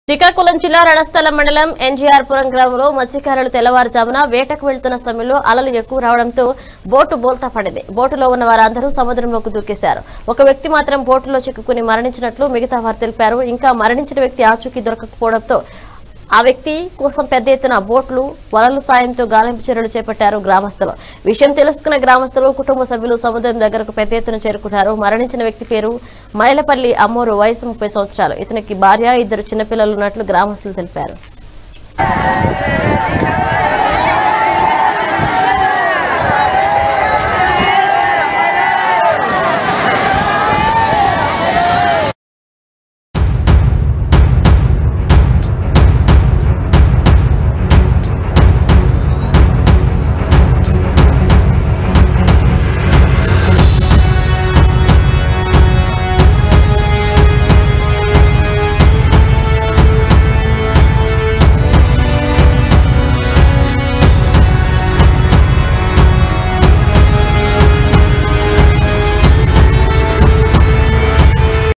శ్రీకాకుళం జిల్లా రణస్థలం మండలం ఎన్జీఆర్పురం గ్రామంలో మత్స్యకారులు తెల్లవారుజామున వేటకు వెళ్తున్న సమయంలో అలలు ఎక్కువ రావడంతో బోటు బోల్తా పడింది బోటులో ఉన్న వారందరూ సముద్రంలోకి దూకేశారు ఒక వ్యక్తి మాత్రం బోటులో చిక్కుకుని మరణించినట్లు మిగతా వారు తెలిపారు ఇంకా మరణించిన వ్యక్తి ఆచూకీ దొరకకపోవడంతో ఆ వ్యక్తి కోసం పెద్ద ఎత్తున బోట్లు వలలు సాయంతో గాలింపు చర్యలు చేపట్టారు గ్రామస్తులు విషయం తెలుసుకున్న గ్రామస్తులు కుటుంబ సభ్యులు సముద్రం దగ్గరకు పెద్ద ఎత్తున చేరుకున్నారు మరణించిన వ్యక్తి పేరు మైలపల్లి అమ్మోరు వయసు ముప్పై సంవత్సరాలు ఇతనికి భార్య ఇద్దరు చిన్నపిల్లలు ఉన్నట్లు గ్రామస్తులు తెలిపారు